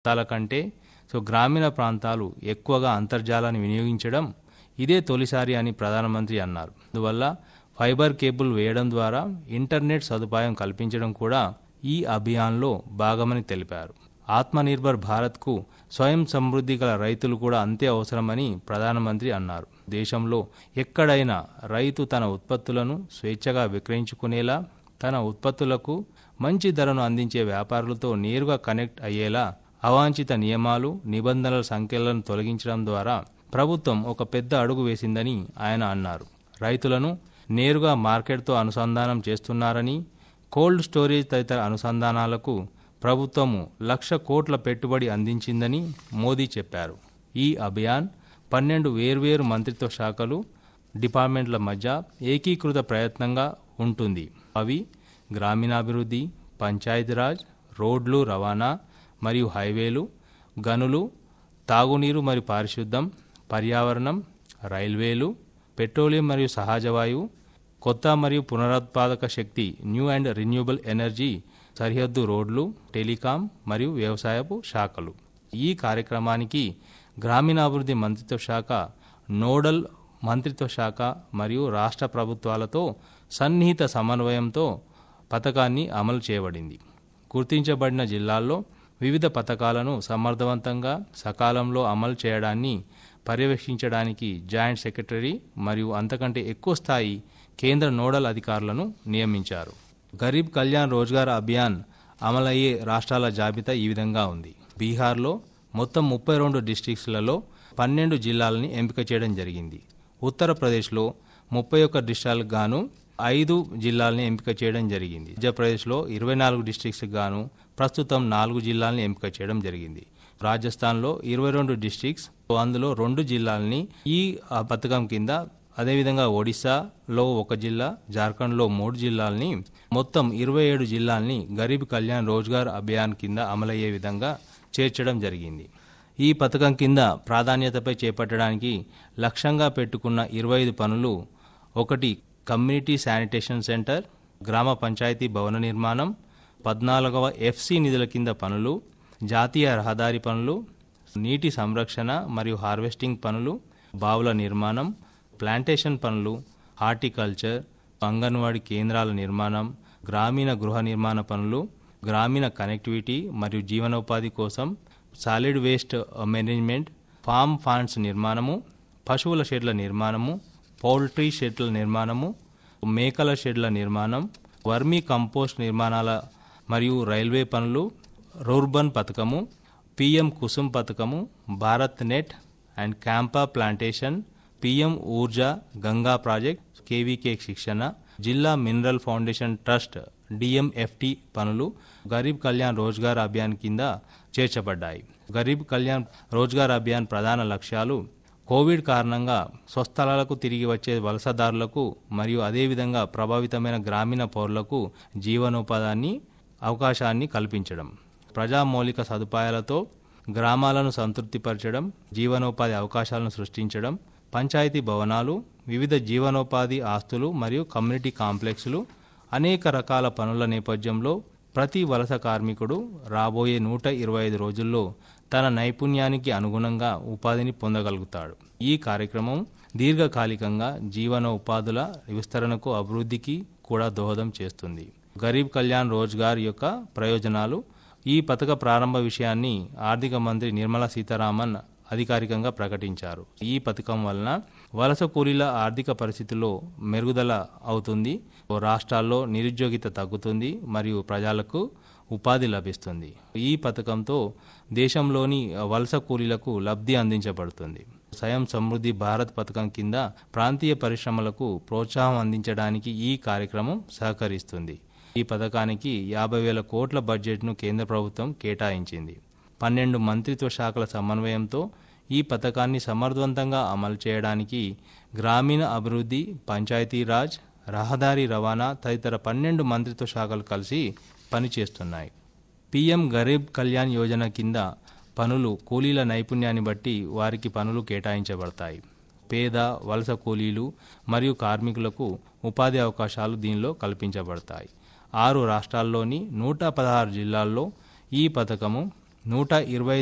ప్రాంతాల కంటే సో గ్రామీణ ప్రాంతాలు ఎక్కువగా అంతర్జాలాన్ని వినియోగించడం ఇదే తొలిసారి అని ప్రధానమంత్రి అన్నారు అందువల్ల ఫైబర్ కేబుల్ వేయడం ద్వారా ఇంటర్నెట్ సదుపాయం కల్పించడం కూడా ఈ అభియాన్లో భాగమని తెలిపారు ఆత్మనిర్భర్ భారత్కు స్వయం సమృద్ధి గల రైతులు కూడా అంతే అవసరమని ప్రధానమంత్రి అన్నారు దేశంలో ఎక్కడైనా రైతు తన ఉత్పత్తులను స్వేచ్ఛగా విక్రయించుకునేలా తన ఉత్పత్తులకు మంచి ధరను అందించే వ్యాపారులతో నేరుగా కనెక్ట్ అయ్యేలా అవాంఛిత నియమాలు నిబంధనల సంఖ్యలను తొలగించడం ద్వారా ప్రభుత్వం ఒక పెద్ద అడుగు వేసిందని ఆయన అన్నారు రైతులను నేరుగా మార్కెట్తో అనుసంధానం చేస్తున్నారని కోల్డ్ స్టోరేజ్ తదితర అనుసంధానాలకు ప్రభుత్వము లక్ష కోట్ల పెట్టుబడి అందించిందని మోదీ చెప్పారు ఈ అభియాన్ పన్నెండు వేర్వేరు మంత్రిత్వ శాఖలు డిపార్ట్మెంట్ల మధ్య ఏకీకృత ప్రయత్నంగా ఉంటుంది అవి గ్రామీణాభివృద్ధి పంచాయతీరాజ్ రోడ్లు రవాణా మరియు హైవేలు గనులు తాగునీరు మరియు పారిశుద్ధం పర్యావరణం రైల్వేలు పెట్రోలియం మరియు సహజ వాయువు కొత్త మరియు పునరుత్పాదక శక్తి న్యూ అండ్ రెన్యూబుల్ ఎనర్జీ సరిహద్దు రోడ్లు టెలికాం మరియు వ్యవసాయపు శాఖలు ఈ కార్యక్రమానికి గ్రామీణాభివృద్ధి మంత్రిత్వ శాఖ నోడల్ మంత్రిత్వ శాఖ మరియు రాష్ట్ర ప్రభుత్వాలతో సన్నిహిత సమన్వయంతో పథకాన్ని అమలు చేయబడింది గుర్తించబడిన జిల్లాల్లో వివిధ పథకాలను సమర్థవంతంగా సకాలంలో అమలు చేయడాన్ని పర్యవేక్షించడానికి జాయింట్ సెక్రటరీ మరియు అంతకంటే ఎక్కువ స్థాయి కేంద్ర నోడల్ అధికారులను నియమించారు గరీబ్ కళ్యాణ్ రోజ్గార్ అభియాన్ అమలయ్యే రాష్ట్రాల జాబితా ఈ విధంగా ఉంది బీహార్లో మొత్తం ముప్పై రెండు డిస్ట్రిక్ట్స్లలో పన్నెండు జిల్లాలని ఎంపిక చేయడం జరిగింది ఉత్తరప్రదేశ్లో ముప్పై ఒక్క డిస్ట్రిక్ట్లకు గాను ఐదు జిల్లాలని ఎంపిక చేయడం జరిగింది మధ్యప్రదేశ్లో ఇరవై నాలుగు డిస్ట్రిక్ట్స్ గాను ప్రస్తుతం నాలుగు జిల్లాలని ఎంపిక చేయడం జరిగింది రాజస్థాన్లో ఇరవై రెండు డిస్ట్రిక్ట్స్ అందులో రెండు జిల్లాలని ఈ ఆ, పథకం కింద అదేవిధంగా ఒడిశాలో ఒక జిల్లా జార్ఖండ్లో మూడు జిల్లాలని మొత్తం ఇరవై ఏడు జిల్లాల్ని గరీబ్ కళ్యాణ్ రోజ్గార్ అభియాన్ కింద అమలయ్యే విధంగా చేర్చడం జరిగింది ఈ పథకం కింద ప్రాధాన్యతపై చేపట్టడానికి లక్ష్యంగా పెట్టుకున్న ఇరవై ఐదు పనులు ఒకటి కమ్యూనిటీ శానిటేషన్ సెంటర్ గ్రామ పంచాయతీ భవన నిర్మాణం పద్నాలుగవ ఎఫ్సి నిధుల కింద పనులు జాతీయ రహదారి పనులు నీటి సంరక్షణ మరియు హార్వెస్టింగ్ పనులు బావుల నిర్మాణం ప్లాంటేషన్ పనులు హార్టికల్చర్ అంగన్వాడీ కేంద్రాల నిర్మాణం గ్రామీణ గృహ నిర్మాణ పనులు గ్రామీణ కనెక్టివిటీ మరియు జీవనోపాధి కోసం solid waste management farm ponds నిర్మాణము పశువుల షెడ్ల నిర్మాణము పౌల్ట్రీ షెడ్ల నిర్మాణము మేకల షెడ్ల నిర్మాణం వర్మీ కంపోస్ట్ నిర్మాణాల మరియు రైల్వే పనులు రూర్బన్ పథకము పిఎం కుసుమ్ పథకము Bharat net and CAMPA plantation PM Urja Ganga project KVK శిక్షణ జిల్లా మినరల్ ఫౌండేషన్ ట్రస్ట్ డిఎంఎఫ్టి పనులు గరీబ్ కళ్యాణ్ రోజ్గార్ అభియాన్ కింద చేర్చబడ్డాయి గరీబ్ కళ్యాణ్ రోజ్గార్ అభియాన్ ప్రధాన లక్ష్యాలు కోవిడ్ కారణంగా స్వస్థలాలకు తిరిగి వచ్చే వలసదారులకు మరియు అదేవిధంగా ప్రభావితమైన గ్రామీణ పౌరులకు జీవనోపాధాన్ని అవకాశాన్ని కల్పించడం ప్రజా మౌలిక సదుపాయాలతో గ్రామాలను సంతృప్తిపరచడం జీవనోపాధి అవకాశాలను సృష్టించడం పంచాయతీ భవనాలు వివిధ జీవనోపాధి ఆస్తులు మరియు కమ్యూనిటీ కాంప్లెక్స్లు అనేక రకాల పనుల నేపథ్యంలో ప్రతి వలస కార్మికుడు రాబోయే నూట ఇరవై ఐదు రోజుల్లో తన నైపుణ్యానికి అనుగుణంగా ఉపాధిని పొందగలుగుతాడు ఈ కార్యక్రమం దీర్ఘకాలికంగా జీవన ఉపాధుల విస్తరణకు అభివృద్ధికి కూడా దోహదం చేస్తుంది గరీబ్ కళ్యాణ్ రోజ్గార్ యొక్క ప్రయోజనాలు ఈ పథక ప్రారంభ విషయాన్ని ఆర్థిక మంత్రి నిర్మలా సీతారామన్ అధికారికంగా ప్రకటించారు ఈ పథకం వలన వలస కూలీల ఆర్థిక పరిస్థితుల్లో మెరుగుదల అవుతుంది ఓ రాష్ట్రాల్లో నిరుద్యోగిత తగ్గుతుంది మరియు ప్రజలకు ఉపాధి లభిస్తుంది ఈ పథకంతో దేశంలోని వలస కూలీలకు లబ్ధి అందించబడుతుంది స్వయం సమృద్ధి భారత్ పథకం కింద ప్రాంతీయ పరిశ్రమలకు ప్రోత్సాహం అందించడానికి ఈ కార్యక్రమం సహకరిస్తుంది ఈ పథకానికి యాభై వేల కోట్ల బడ్జెట్ను కేంద్ర ప్రభుత్వం కేటాయించింది పన్నెండు మంత్రిత్వ శాఖల సమన్వయంతో ఈ పథకాన్ని సమర్థవంతంగా అమలు చేయడానికి గ్రామీణ అభివృద్ధి పంచాయతీరాజ్ రహదారి రవాణా తదితర పన్నెండు మంత్రిత్వ శాఖలు కలిసి పనిచేస్తున్నాయి పీఎం గరీబ్ కళ్యాణ్ యోజన కింద పనులు కూలీల నైపుణ్యాన్ని బట్టి వారికి పనులు కేటాయించబడతాయి పేద వలస కూలీలు మరియు కార్మికులకు ఉపాధి అవకాశాలు దీనిలో కల్పించబడతాయి ఆరు రాష్ట్రాల్లోని నూట పదహారు జిల్లాల్లో ఈ పథకము నూట ఇరవై